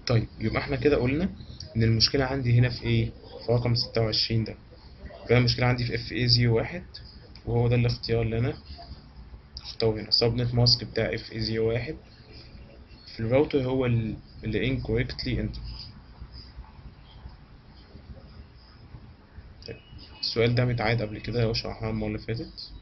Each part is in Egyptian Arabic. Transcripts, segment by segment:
طيب يبقى احنا كده قلنا ان المشكله عندي هنا في ايه في رقم 26 ده يبقى المشكله عندي في اف اي 01 وهو ده الاختيار اللي انا اختاره هنا سبنت ماسك بتاع اف اي 01 في الراوتر هو ال- اللي incorrectly entered طيب السؤال ده متعاد قبل كده وشرحناه المرة اللي فاتت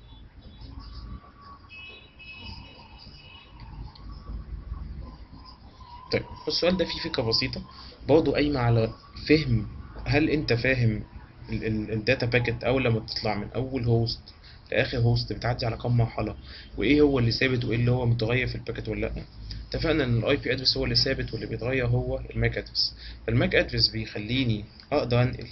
طيب السؤال ده فيه فكرة بسيطة برضه قايمة على فهم هل انت فاهم الداتا باكيت اول لما بتطلع من اول هوست لاخر هوست بتعدي على كام مرحلة وايه هو اللي ثابت وايه اللي هو متغير في الباكيت ولا لا اتفقنا ان الاي بي ادرس هو اللي ثابت واللي بيتغير هو الماك ادرس فالماك ادرس بيخليني اقدر انقل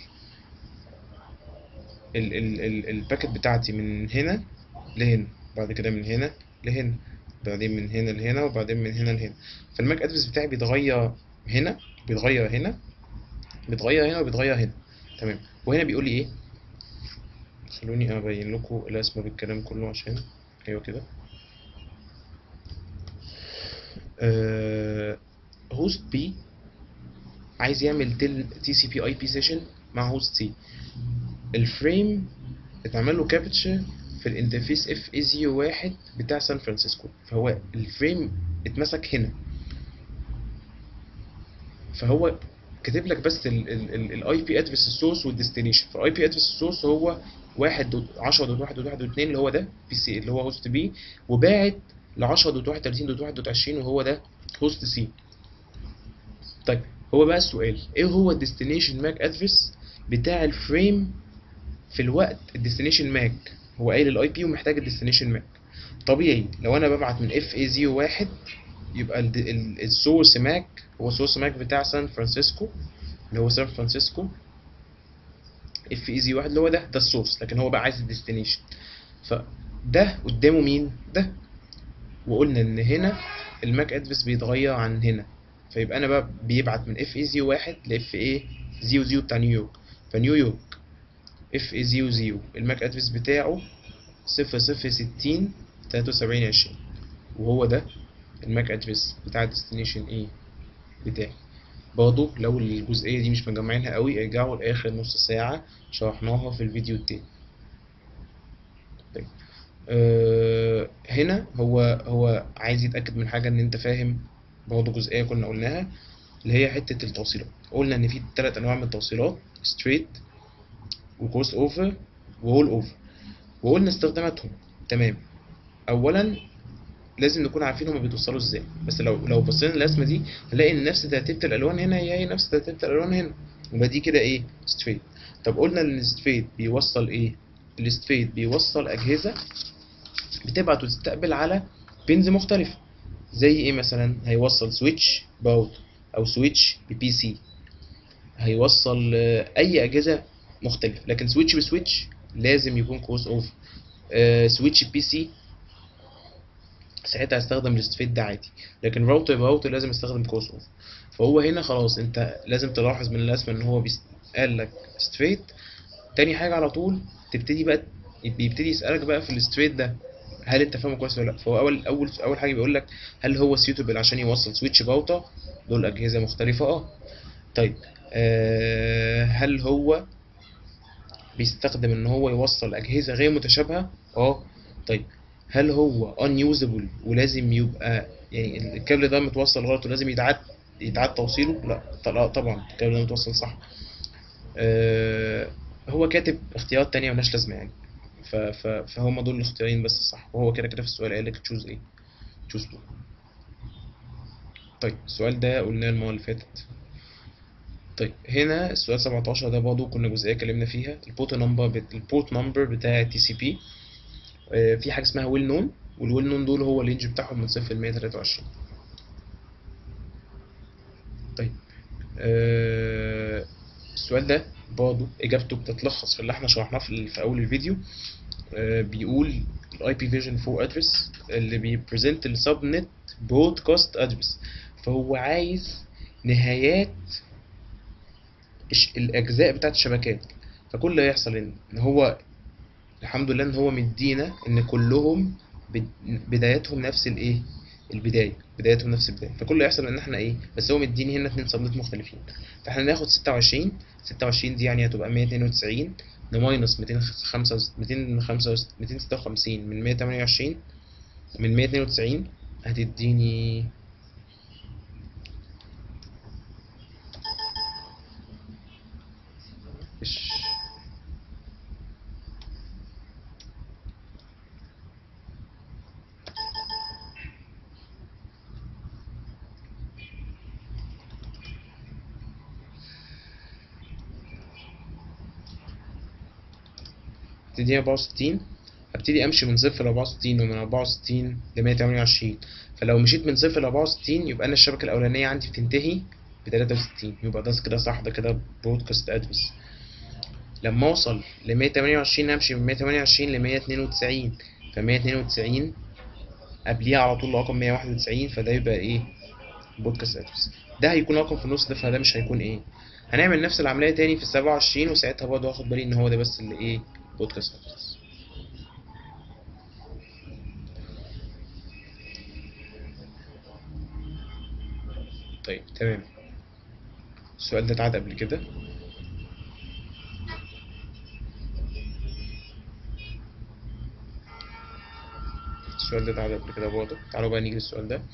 ال ال ال الباكيت بتاعتي من هنا لهنا بعد كده من هنا لهنا بعدين من هنا لهنا وبعدين من هنا لهنا فالماك ادرس بتاعي بيتغير هنا بيتغير هنا بيتغير هنا وبيتغير هنا تمام وهنا بيقول لي ايه خلوني ابين لكم الاسم بالكلام كله عشان ايوه كده هوست بي عايز يعمل تل تي سي بي اي بي سيشن مع هوست سي الفريم اتعمل له كابتشر في الانترفيس اف اي 01 بتاع سان فرانسيسكو فهو الفريم اتمسك هنا فهو كاتب لك بس الاي بي ادرس السورس والديستنيشن فالاي بي ادرس السورس هو 1 دوت 10 دوت 1 دوت 1 دوت 2 اللي هو ده بي سي اللي هو هوست بي وباعت ل 10 دوت 31 دوت 1 دوت 20 وهو ده هوست سي طيب هو بقى السؤال ايه هو الديستنيشن ماك ادرس بتاع الفريم في الوقت الديستنيشن ماك هو قايل الاي بي ومحتاج الديستنيشن ماك طبيعي لو انا ببعت من اف اي 01 يبقى السورس ماك هو السورس ماك بتاع سان فرانسيسكو اللي هو سان فرانسيسكو اف اي 01 اللي هو ده ده السورس لكن هو بقى عايز الديستنيشن فده قدامه مين ده وقلنا ان هنا الماك ادرس بيتغير عن هنا فيبقى انا بقى بيبعت من اف اي 01 لاف اي 00 بتاع نيويورك فنيويورك اف اي 00 الماك ادرس بتاعه 0060 73 20 وهو ده الماك ادرس بتاع الديستنيشن ايه بتاعي برضه لو الجزئيه دي مش مجمعينها قوي ارجعوا لاخر نص ساعه شرحناها في الفيديو التاني طيب أه هنا هو هو عايز يتاكد من حاجه ان انت فاهم برضه جزئيه كنا قلناها اللي هي حته التوصيلات قلنا ان في ثلاث انواع من التوصيلات ستريت وكروس اوفر وهول اوفر وقلنا استخداماتهم تمام اولا لازم نكون عارفين هما بيتوصلوا ازاي بس لو لو بصينا للرسمه دي هنلاقي ان نفس ترتيبه الالوان هنا هي هي نفس ترتيبه الالوان هنا يبقى دي كده ايه ستريت طب قلنا ان الستريت بيوصل ايه الستريت بيوصل اجهزه بتبعت وتستقبل على بينز مختلفه زي ايه مثلا هيوصل سويتش باوت او سويتش ببي سي هيوصل اي اجهزه مختلفه لكن سويتش بسويتش لازم يكون كروس اوفر سويتش بي سي ساعتها هستخدم الستريت ده عادي لكن راوتر راوتر لازم استخدم كروس اوفر فهو هنا خلاص انت لازم تلاحظ من الرسمه ان هو بيست... قال لك ستريت تاني حاجه على طول تبتدي بقى بيبتدي يسالك بقى في الستريت ده هل انت فاهمه كويس ولا لا فهو اول اول اول حاجه بيقول لك هل هو سيوتبل عشان يوصل سويتش باوتا دول اجهزه مختلفه اه طيب آه هل هو بيستخدم ان هو يوصل اجهزه غير متشابهه اه طيب هل هو unusable ولازم يبقى يعني الكابل ده متوصل غلط ولازم يتعاد يتعاد توصيله لا لا طبعا الكابل ده متوصل صح آه هو كاتب اختيارات تانية ملهاش لازمة يعني ف ف فهم دول الاختيارين بس صح وهو كده كده في السؤال قال لك تشوز ايه تشوز تو طيب السؤال ده قلناه المرة اللي فاتت طيب هنا السؤال 17 ده برضه كنا جزئية اتكلمنا فيها البورت نمبر بت... البورت نمبر بتاع تي سي بي في حاجه اسمها ويل نون والويل نون دول هو الرينج بتاعهم من صفر ل 123 طيب آه السؤال ده برضه اجابته بتتلخص في اللي احنا شرحناه في, في اول الفيديو آه بيقول الاي بي فيجن 4 ادرس اللي بيبريزنت السب نت برودكاست ادرس فهو عايز نهايات الاجزاء بتاعت الشبكات فكل اللي هيحصل ان هو الحمد لله ان هو مدينا ان كلهم بداياتهم نفس الايه البدايه بدايتهم نفس البدايه فكل اللي هيحصل ان احنا ايه بس هو مديني هنا اتنين سبنت مختلفين فاحنا ناخد 26 26 دي يعني هتبقى 192 نماينس 255 256 من 128 من 192 هتديني مش هتديني 64 هبتدي امشي من صفر ل 64 ومن 64 ل 128 فلو مشيت من صفر ل 64 يبقى انا الشبكه الاولانيه عندي بتنتهي ب 63 يبقى ده كده صح ده كده برودكاست ادرس لما اوصل ل 128 همشي من 128 ل 192 ف 192 قبليها على طول رقم 191 فده يبقى ايه بودكاست ادرس ده هيكون رقم في النص ده فده مش هيكون ايه هنعمل نفس العمليه تاني في ال 27 وساعتها برضه هاخد بالي ان هو ده بس اللي ايه بودكاست ادرس طيب تمام السؤال ده اتعاد قبل كده السؤال ده اتعاد قبل كده برضه تعالوا بقى نيجي للسؤال ده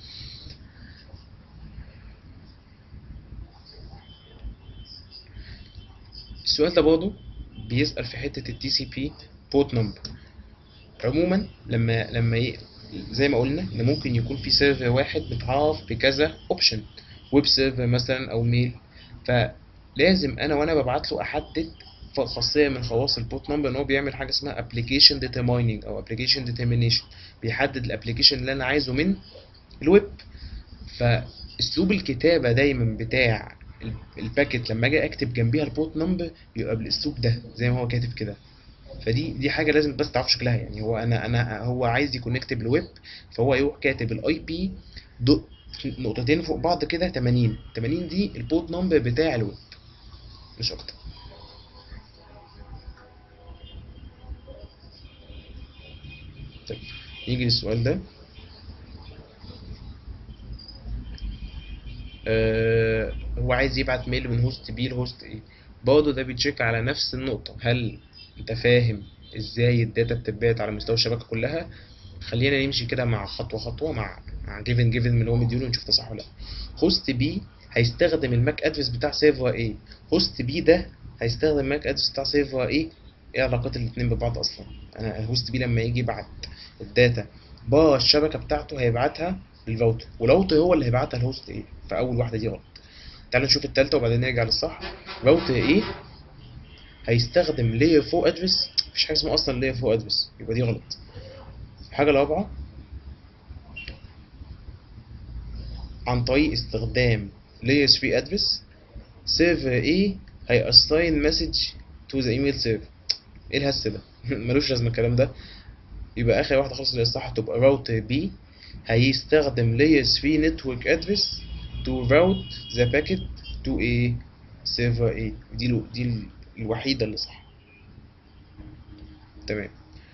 السؤال ده برضه بيسأل في حتة التي سي بي بورت نمبر عموما لما لما ي... زي ما قلنا ان ممكن يكون في سيرفر واحد متعرف بكذا اوبشن ويب سيرفر مثلا او ميل فلازم انا وانا ببعت له احدد خاصيه من خواص البورت نمبر ان هو بيعمل حاجه اسمها ابلكيشن ديترمايننج او ابلكيشن ديترمينيشن بيحدد الابلكيشن اللي انا عايزه من الويب فاسلوب الكتابه دايما بتاع الباكت لما اجي اكتب جنبيها البورت نمبر يبقى بالاسلوب ده زي ما هو كاتب كده فدي دي حاجه لازم بس تعرف شكلها يعني هو انا انا هو عايز يكونكت بالويب فهو يروح كاتب الاي بي نقطتين فوق بعض كده 80 80 دي البورت نمبر بتاع الويب مش اكتر طيب نيجي للسؤال ده آه هو عايز يبعت ميل من هوست بي لهوست ايه برضه ده بيتشيك على نفس النقطة هل انت فاهم ازاي الداتا بتتبعت على مستوى الشبكة كلها خلينا نمشي كده مع خطوة خطوة مع مع جيفن جيفن من اللي هو مديله نشوف ده صح ولا لا هوست بي هيستخدم الماك ادرس بتاع سيرفر ايه هوست بي ده هيستخدم الماك ادرس بتاع سيرفر ايه ايه علاقات الاتنين ببعض اصلا انا الهوست بي لما يجي يبعت الداتا بره الشبكة بتاعته هيبعتها للراوتر والراوتر هو اللي هيبعتها لهوست ايه فاول واحدة دي غلط تعالوا نشوف التالتة وبعدين نرجع للصح راوتر ايه هيستخدم layer 4 ادرس مفيش حاجة اسمها اصلا layer 4 ادرس يبقى دي غلط الحاجة الرابعة عن طريق استخدام layer 3 ادرس server A هي assign message to the email server ايه الهس ده ملوش لازمة الكلام ده يبقى اخر واحدة خالص اللي صح تبقى راوتر B هيستخدم layer 3 network address to route the packet to a server A دي ال دي ال الوحيدة اللي صح تمام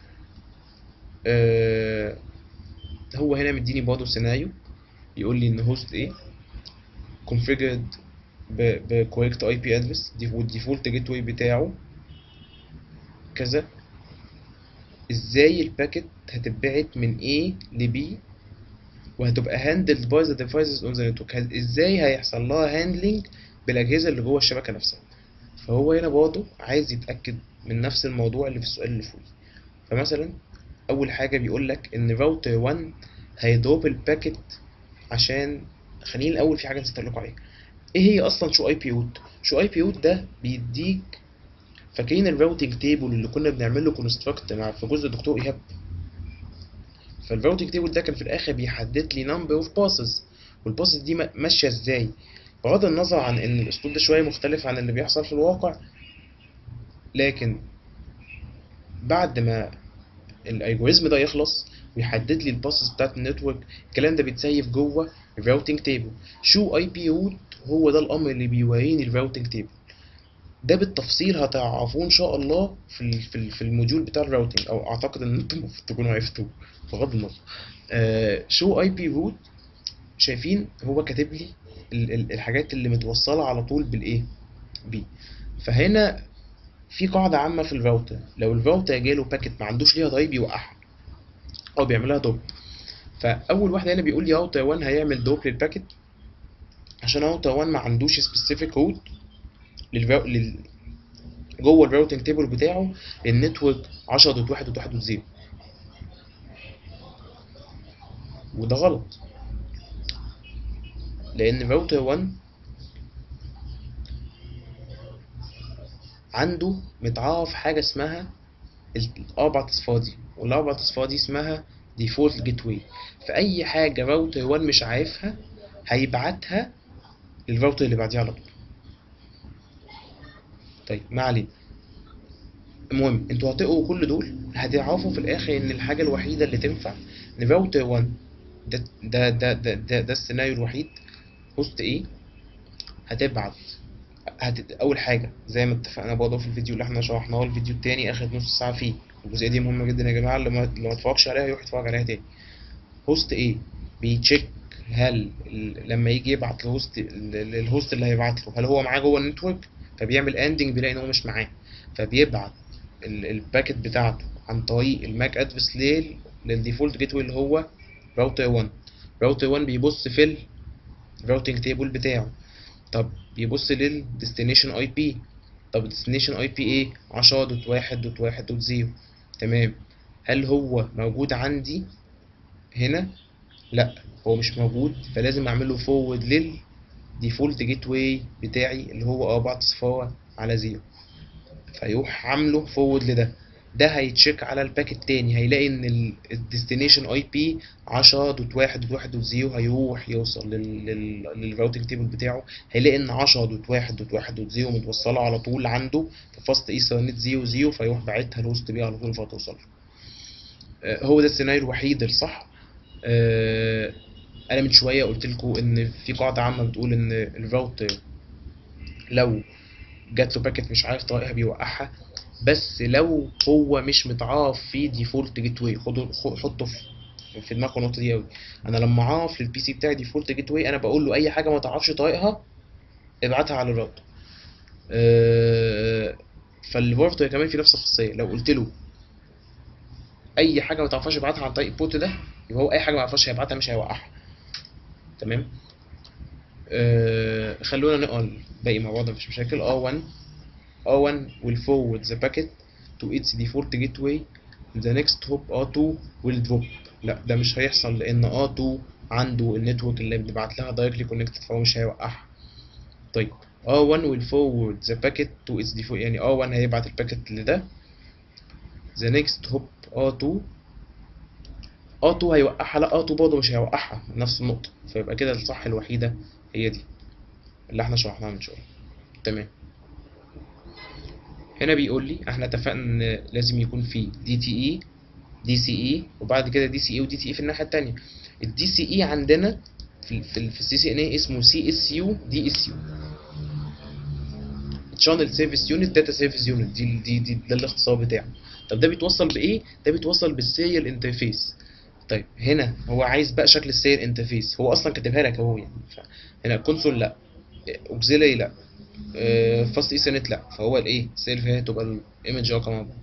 آه هو هنا مديني برضه سيناريو يقول لي ان هوست A configured ب ب correct IP address دي والديفولت جيت واي بتاعه كذا ازاي الباكت هتتبعت من A ل B وهتبقى handled by the devices on the network ازاي هيحصل لها handling بالاجهزه اللي جوه الشبكه نفسها فهو هنا برضه عايز يتاكد من نفس الموضوع اللي في السؤال اللي فوق فمثلا اول حاجه بيقول لك ان راوتر 1 هيدروب الباكت عشان خليني الاول في حاجه نسيت اقول لكم عليها ايه هي اصلا شو اي بي اوت شو اي بي اوت ده بيديك فاكرين الراوتنج تيبل اللي كنا بنعمل له كونستراكت مع في جزء دكتور ايهاب فالراوتنج تيبل ده كان في الاخر بيحدد لي نمبر اوف باسز والباسز دي ماشيه ازاي بغض النظر عن ان الاسلوب ده شويه مختلف عن اللي بيحصل في الواقع لكن بعد ما الالجوريزم ده يخلص ويحدد لي الباسز بتاعت النتورك الكلام ده بيتسيف جوه الراوتنج تيبل شو اي بي روت هو ده الامر اللي بيوريني الراوتنج تيبل ده بالتفصيل هتعرفوه ان شاء الله في ال في, ال في الموديول بتاع الراوتنج او اعتقد ان انتم المفروض تكونوا عرفتوه بغض النظر آه شو اي بي روت شايفين هو كاتب لي ال- ال- الحاجات اللي متوصله على طول بالايه بي فهنا في قاعده عامه في الراوتر لو الراوتر جاله باكت ما عندوش ليها ضاي بيوقعها او بيعملها دوب فاول واحده هنا بيقول لي راوتر 1 هيعمل دوب للباكت عشان راوتر 1 ما عندوش سبيسيفيك روت للرا... لل... جوه الراوتنج تيبل بتاعه النتورك 10.1.1.0 وده غلط لان الراوتر 1 عنده متعرف حاجه اسمها الاربع اصفار دي والاربع اصفار دي اسمها ديفولت جيت واي فاي حاجه راوتر 1 مش عارفها هيبعتها للراوتر اللي بعديه على طول طيب ما علينا المهم انتوا هتقروا كل دول هتعرفوا في الاخر ان الحاجه الوحيده اللي تنفع ان راوتر 1 ده ده ده ده, ده, ده السيناريو الوحيد هوست ايه هتبعت هت... اول حاجه زي ما اتفقنا برضه في الفيديو اللي احنا شرحناه الفيديو التاني اخد نص ساعه فيه الجزئيه دي مهمه جدا يا جماعه اللي ما اللي ما اتفرجش عليها يروح يتفرج عليها تاني هوست ايه بيتشيك هل ال- لما يجي يبعت للهوست للهوست اللي هيبعت له هل هو معاه جوه النتورك فبيعمل اندنج بيلاقي ان هو مش معاه فبيبعت ال- الباكت بتاعته عن طريق الماك ادرس ليل للديفولت جيت واي اللي هو راوتر 1 راوتر 1 بيبص في الراوتنج تيبل بتاعه طب بيبص للديستنيشن اي بي طب الديستنيشن اي بي ايه 10.1.1.0 تمام هل هو موجود عندي هنا لا هو مش موجود فلازم اعمل له فورورد لل ديفولت جيت واي بتاعي اللي هو اربع اصفار على زيرو فيروح عامله فورورد لده ده هيتشيك على الباكت تاني هيلاقي ان الديستنيشن اي بي 10.1.1.0 هيروح يوصل لل- لل- للراوتنج تيبل بتاعه هيلاقي ان 10.1.1.0 متوصله على طول عنده في فاست ايثرنت 00 فيروح باعتها الهوست بيه على طول فتوصل له. آه، هو ده السيناريو الوحيد الصح آه، انا من شويه قلت لكم ان في قاعده عامه بتقول ان الراوتر لو جات له باكت مش عارف طريقها بيوقعها بس لو هو مش متعرف في ديفولت جيت واي خدوا خ- حطوا في في دماغكم النقطه دي قوي انا لما اعرف للبي سي بتاعي ديفولت جيت واي انا بقول له اي حاجه ما تعرفش طريقها ابعتها على الراوتر أه فالراوتر كمان في نفس الخاصيه لو قلت له اي حاجه ما تعرفهاش ابعتها عن طريق البورت ده يبقى هو اي حاجه ما يعرفهاش هيبعتها مش هيوقعها تمام أه خلونا نقرا الباقي مع بعض مفيش مشاكل اه 1 R1 will forward the packet to its default gateway the next hop R2 will drop لا ده مش هيحصل لأن R2 عنده النتورك اللي بنبعت لها directly connected فهو مش هيوقعها طيب R1 will forward the packet to its default يعني R1 هيبعت الباكت لده the next hop R2 R2 هيوقعها لا R2 برضه مش هيوقعها نفس النقطة فيبقى كده الصح الوحيدة هي دي اللي احنا شرحناها من شوية تمام هنا بيقول لي احنا اتفقنا ان لازم يكون في دي تي اي دي سي اي وبعد كده دي سي اي ودي تي اي في الناحيه التانية الدي سي اي عندنا في في في السي سي ان اي اسمه سي اس يو دي اس يو شانل سيرفيس يونت داتا سيرفيس يونت دي دي دي ده الاختصار بتاعه طب ده بيتوصل بايه ده بيتوصل بالسيريال انترفيس طيب هنا هو عايز بقى شكل السيريال انترفيس هو اصلا كاتبها لك اهو يعني هنا كونسول لا اوكسيلري لا فاست ايثرنت لا فهو الايه سيلف هي تبقى الايمج رقم أربعة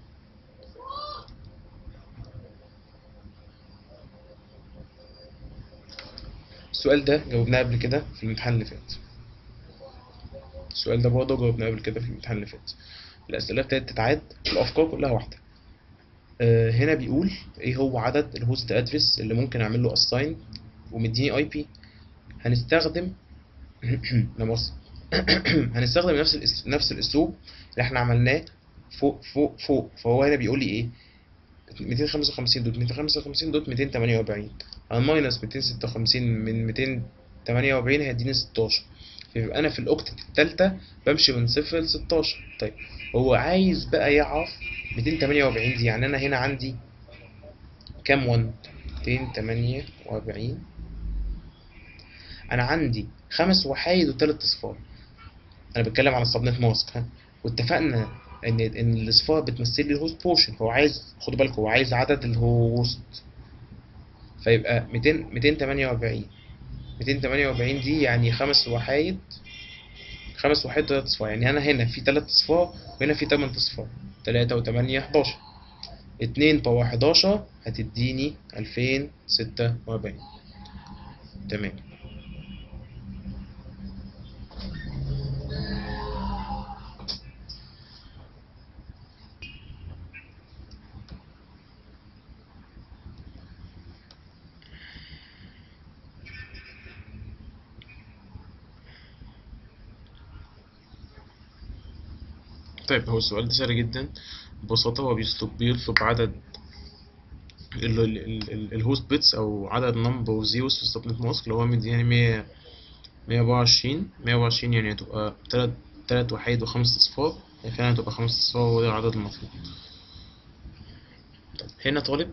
السؤال ده جاوبناه قبل كده في الامتحان اللي فات السؤال ده برضه جاوبناه قبل كده في الامتحان اللي فات الأسئلة ابتدت تتعاد الأفكار كلها واحدة آه هنا بيقول ايه هو عدد الهوست ادرس اللي ممكن اعمل له اساين ومديني اي بي هنستخدم لا مؤاخذة هنستخدم نفس الأس... نفس الاسلوب اللي احنا عملناه فوق فوق فوق فهو هنا بيقول لي ايه 255 دوت 255 دوت 248 الماينس 256 من 248 هيديني 16 فيبقى انا في الاوكتت التالتة بمشي من صفر ل 16 طيب هو عايز بقى يعرف 248 دي يعني انا هنا عندي كام 1 248 انا عندي خمس وحايد وثلاث اصفار انا بتكلم على السبنت ماسك ها واتفقنا ان ان الاصفار بتمثل لي الهوست بورشن هو عايز خدوا بالكم هو عايز عدد الهوست فيبقى 200 248 248 دي يعني خمس وحايد خمس وحايد تلات اصفار يعني انا هنا في تلات اصفار وهنا في تمن اصفار تلاتة وتمانية حداشر اتنين باور حداشر هتديني ألفين ستة وأربعين تمام طيب هو السؤال ده سهل جدا ببساطة هو بيطلب بيطلب عدد ال- ال- ال- ال- الهوست بيتس أو عدد نمبر زيروز في السبنت ماسك اللي هو مدياني مية مية أربعة وعشرين مية أربعة وعشرين يعني هتبقى تلات تلات وحيد وخمس أصفار يعني فعلا هتبقى خمس أصفار وهو ده العدد المطلوب طب هنا طالب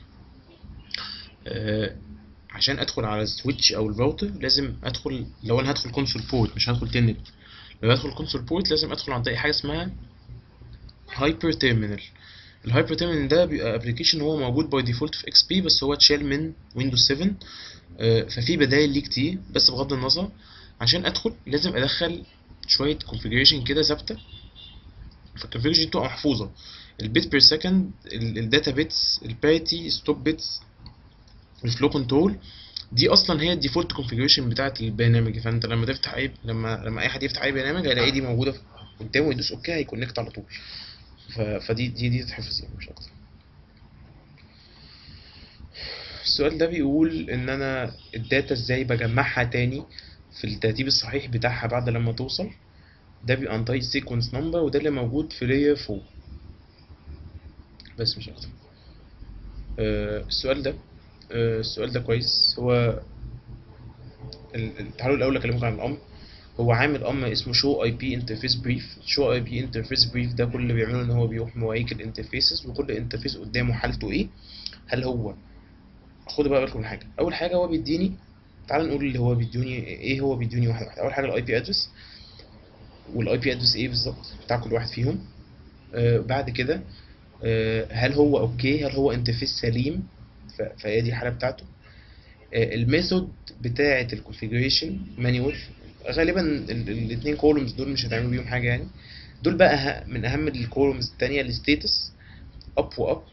آه عشان أدخل على السويتش أو الراوتر لازم أدخل لو أنا هدخل كونسول بورت مش هدخل تنت لو هدخل كونسول بورت لازم أدخل عن طريق حاجة اسمها هايبر تيرمينال الهايبر تيرمينال ده بيبقى ابلكيشن هو موجود باي ديفولت في اكس بي بس هو اتشال من ويندوز 7 آه، ففي بدايل ليه كتير بس بغض النظر عشان ادخل لازم ادخل شويه كونفيجريشن كده ثابته فالكونفيجريشن بتبقى محفوظه البيت بير سكند الداتا بيتس الباريتي ستوب بيتس الفلو كنترول دي اصلا هي الديفولت كونفيجريشن بتاعه البرنامج فانت لما تفتح اي لما لما اي حد يفتح اي برنامج هيلاقي دي موجوده قدامه يدوس اوكي هيكونكت على طول ف... فدي دي دي تتحفظ يعني مش اكتر السؤال ده بيقول ان انا الداتا ازاي بجمعها تاني في الترتيب الصحيح بتاعها بعد لما توصل ده بيبقى عن طريق سيكونس نمبر وده اللي موجود في لاير 4 بس مش اكتر آه السؤال ده آه السؤال ده كويس هو ال- ال- تعالوا الاول اكلمكم عن الامر هو عامل امر اسمه شو اي بي انترفيس بريف شو اي بي انترفيس بريف ده كل اللي بيعمله ان هو بيروح مواعيك الانترفيسز وكل انترفيس قدامه حالته ايه هل هو خدوا بقى بالكم من حاجه اول حاجه هو بيديني تعال نقول اللي هو بيدوني ايه هو بيدوني واحد واحد اول حاجه الاي بي ادرس والاي بي ادرس ايه بالظبط بتاع كل واحد فيهم آه بعد كده آه هل هو اوكي هل هو انترفيس سليم ف- فهي دي الحاله بتاعته الميثود بتاعه الكونفيجريشن مانيوال غالبا الاثنين كولومز دول مش هتعملوا بيهم حاجه يعني دول بقى أه- من اهم الكولومز التانية الستاتس اب واب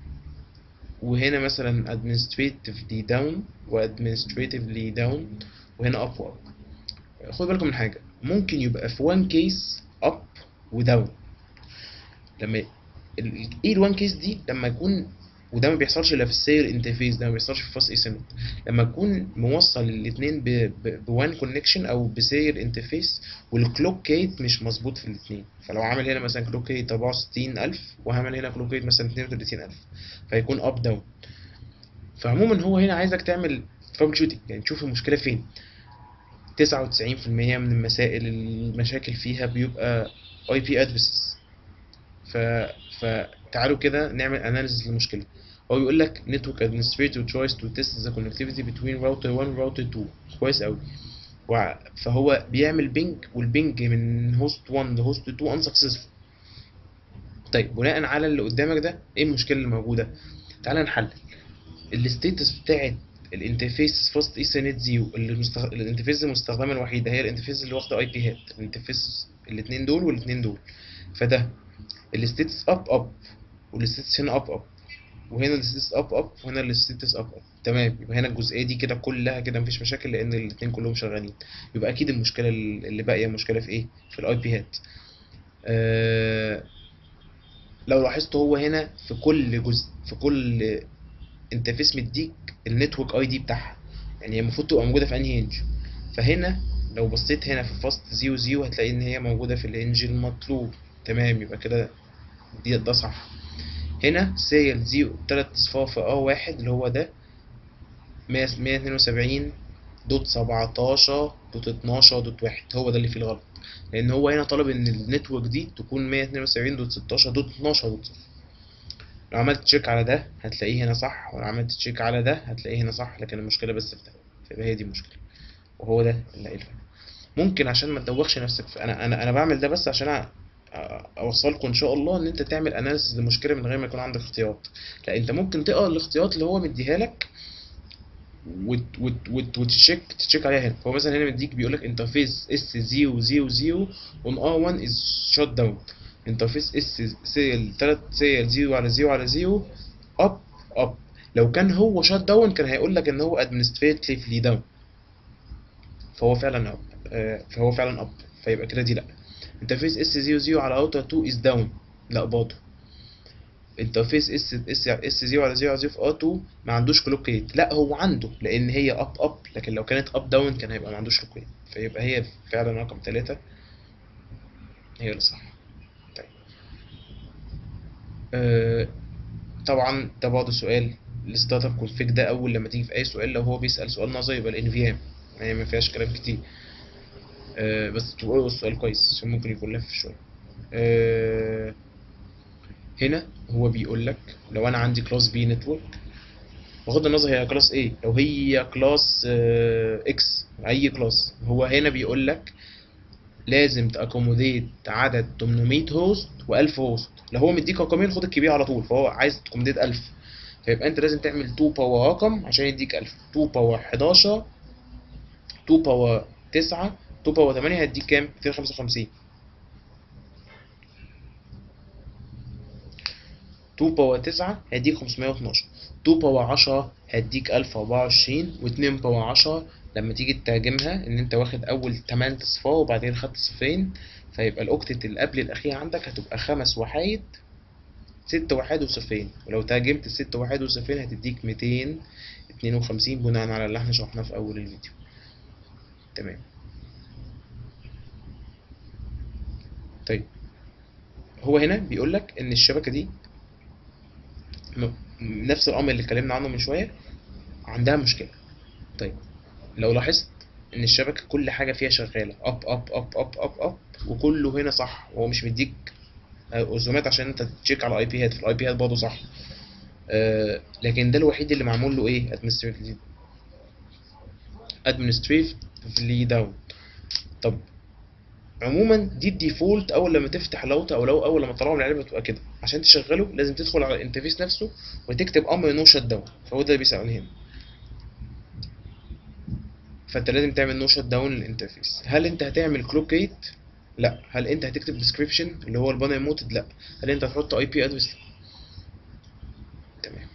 وهنا مثلا administratively down و administratively down وهنا up و up خد بالكم من حاجة ممكن يبقى في one case up و down لما ال- ال- ايه ال one case دي لما يكون وده ما بيحصلش الا في السير انترفيس ده ما بيحصلش في فاست ايثرنت لما تكون موصل الاثنين بوان كونكشن او بسير انترفيس والكلوك كيت مش مظبوط في الاثنين فلو عامل هنا مثلا كلوك كيت 64000 وهعمل هنا كلوك كيت مثلا 32000 فيكون اب داون فعموما هو هنا عايزك تعمل ترابل شوتنج يعني تشوف المشكله فين 99% من المسائل المشاكل فيها بيبقى اي بي ادرس ف فتعالوا كده نعمل اناليسيس للمشكله هو بيقول لك network administrator tries to test the connectivity between router 1 و router 2 كويس قوي وع- فهو بيعمل بينج والبينج من هوست 1 لهوست 2 unsuccessful طيب بناء على اللي قدامك ده ايه المشكله اللي موجوده تعال نحلل الستيتس بتاعت الانترفيس فاست ايثرنت زيرو اللي المستخ... الانترفيس المستخدمه الوحيده هي الانترفيس اللي واخده اي بي هات الانترفيس الاثنين دول والاثنين دول فده الستيتس اب اب والستيتس هنا اب اب وهنا الستيتس اب اب وهنا الستيتس اب اب تمام يبقى هنا الجزئيه دي كده كلها كده مفيش مشاكل لان الاثنين كلهم شغالين يبقى اكيد المشكله اللي باقيه مشكله في ايه في الاي بي هات آه لو لاحظت هو هنا في كل جزء في كل انترفيس مديك النتورك اي دي بتاعها يعني هي المفروض تبقى موجوده في انهي هنج فهنا لو بصيت هنا في فاست زيرو زيرو هتلاقي ان هي موجوده في الهنج المطلوب تمام يبقى كده دي ده صح هنا سيريال زيرو تلات اصفار في اه واحد اللي هو ده مية مية اتنين وسبعين دوت سبعتاشر دوت اتناشر دوت واحد هو ده اللي فيه الغلط لان هو هنا طلب ان النتورك دي تكون مية اتنين وسبعين دوت ستاشر دوت اتناشر دوت صفر لو عملت تشيك على ده هتلاقيه هنا صح ولو عملت تشيك على ده هتلاقيه هنا صح لكن المشكله بس في ده فيبقى هي دي المشكله وهو ده اللي قايل ممكن عشان ما تدوخش نفسك في انا انا انا بعمل ده بس عشان أ- أ- اوصلكم ان شاء الله ان انت تعمل اناليسيس للمشكله من غير ما يكون عندك اختيارات لا انت ممكن تقرا الاختيارات اللي هو مديها لك وت وت وت وتشيك تشيك عليها هنا فهو مثلا هنا مديك بيقول لك انترفيس اس 000 اون ار 1 از شوت داون انترفيس اس سيل 3 سيل 0 على 0 على 0 اب اب لو كان هو شوت داون كان هيقول لك ان هو ادمنستريتلي داون فهو فعلا اب آه، فهو فعلا اب فيبقى كده دي لا انترفيس اس 00 على اوتر 2 از داون لا برضه انترفيس اس اس اس 0 على 0 على 0 في ار 2 ما عندوش كلوك ريت لا هو عنده لان هي اب اب لكن لو كانت اب داون كان هيبقى ما عندوش كلوك ريت فيبقى هي فعلا رقم 3 هي اللي صح طيب آه طبعا ده برضه سؤال الستارت اب كونفيج ده اول لما تيجي في اي سؤال لو هو بيسال سؤال نظري يبقى الان في ام يعني ما فيهاش كلام كتير آه بس تقرأوا السؤال كويس عشان ممكن يكون لف شويه آه هنا هو بيقول لك لو انا عندي كلاس بي نتورك بغض النظر هي كلاس ايه لو هي كلاس اكس اي كلاس هو هنا بيقول لك لازم تاكوموديت عدد 800 هوست و1000 هوست لو هو مديك رقمين خد الكبير على طول فهو عايز تاكوموديت 1000 فيبقى انت لازم تعمل 2 باور رقم عشان يديك 1000 2 باور 11 2 باور 9 2 باور 8 هيديك كام 255 2 باور 9 هيديك 512 2 باور 10 هيديك 1024 و2 باور 10 لما تيجي تترجمها ان انت واخد اول 8 اصفار وبعدين خدت صفرين فيبقى الاوكتت اللي قبل الاخير عندك هتبقى خمس وحايد ست وحيد وصفرين ولو ترجمت الست وحيد وصفرين هتديك 252 بناء على اللي احنا شرحناه في اول الفيديو تمام طيب هو هنا بيقول لك ان الشبكه دي م- نفس الامر اللي اتكلمنا عنه من شويه عندها مشكله طيب لو لاحظت ان الشبكه كل حاجه فيها شغاله اب اب اب اب اب اب وكله هنا صح وهو مش مديك رسومات عشان انت تشيك على الاي بي هات الاي بي هات برضه صح آه لكن ده الوحيد اللي معمول له ايه administratively administratively down طب عموما دي الديفولت اول لما تفتح الراوتر او لو اول لما تطلعه من العلبه بتبقى كده عشان تشغله لازم تدخل على الانترفيس نفسه وتكتب امر نو شت داون فهو ده اللي بيسألني هنا فانت لازم تعمل نو شت داون للانترفيس هل انت هتعمل كلوك ريت لا هل انت هتكتب ديسكريبشن اللي هو البانر موتد لا هل انت هتحط اي بي ادرس تمام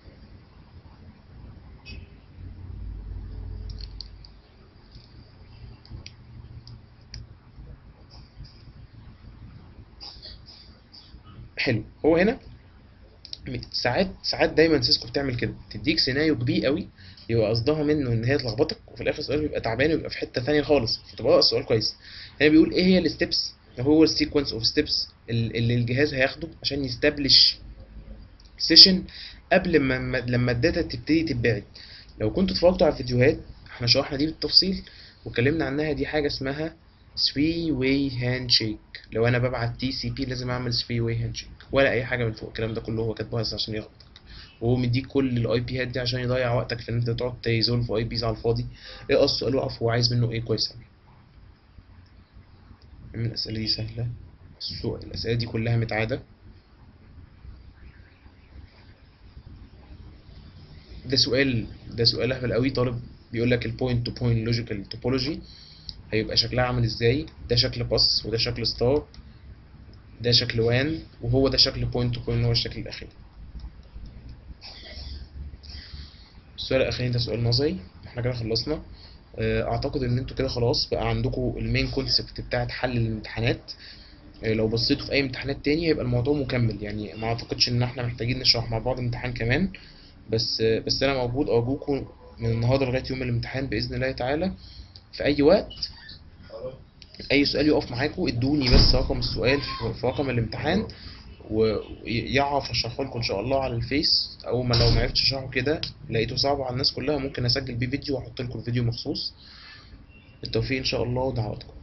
حلو هو هنا م- ساعات ساعات دايما سيسكو بتعمل كده تديك سيناريو كبير قوي يبقى قصدها منه ان هي تلخبطك وفي الاخر السؤال بيبقى تعبان ويبقى في حته ثانيه خالص فتبقى السؤال كويس هنا بيقول ايه هي الستبس هو السيكونس اوف ستيبس اللي الجهاز هياخده عشان يستبلش سيشن قبل ما ما- لما الداتا تبتدي تتبعت لو كنتوا اتفرجتوا على الفيديوهات احنا شرحنا دي بالتفصيل واتكلمنا عنها دي حاجه اسمها 3 واي هاند شيك لو انا ببعت تي سي بي لازم اعمل 3 واي هاند شيك ولا اي حاجه من فوق الكلام ده كله هو كاتبه بس عشان يغلطك وهو مديك كل الاي بي هات دي عشان يضيع وقتك في ان انت تقعد تيزولف اي بيز على الفاضي اقرا السؤال وقف هو عايز منه ايه كويس قوي من الاسئله دي سهله السؤال الاسئله دي كلها متعاده ده سؤال ده سؤال اهبل قوي طالب بيقول لك البوينت تو بوينت لوجيكال توبولوجي هيبقى شكلها عامل ازاي ده شكل باص وده شكل ستار ده شكل وان وهو ده شكل بوينت تو بوينت هو الشكل الاخير السؤال الاخير ده سؤال نظري احنا كده خلصنا آه، اعتقد ان انتوا كده خلاص بقى عندكم المين كونسبت بتاعت حل الامتحانات آه، لو بصيتوا في اي امتحانات تاني هيبقى الموضوع مكمل يعني ما اعتقدش ان احنا محتاجين نشرح مع بعض امتحان كمان بس آه، بس انا موجود ارجوكم من النهارده لغايه يوم الامتحان باذن الله تعالى في اي وقت اي سؤال يقف معاكم ادوني بس رقم السؤال في في رقم الامتحان ويعرف اشرحه لكم ان شاء الله على الفيس او ما لو ما عرفتش اشرحه كده لقيته صعب على الناس كلها ممكن اسجل بيه فيديو واحط لكم الفيديو مخصوص بالتوفيق ان شاء الله ودعواتكم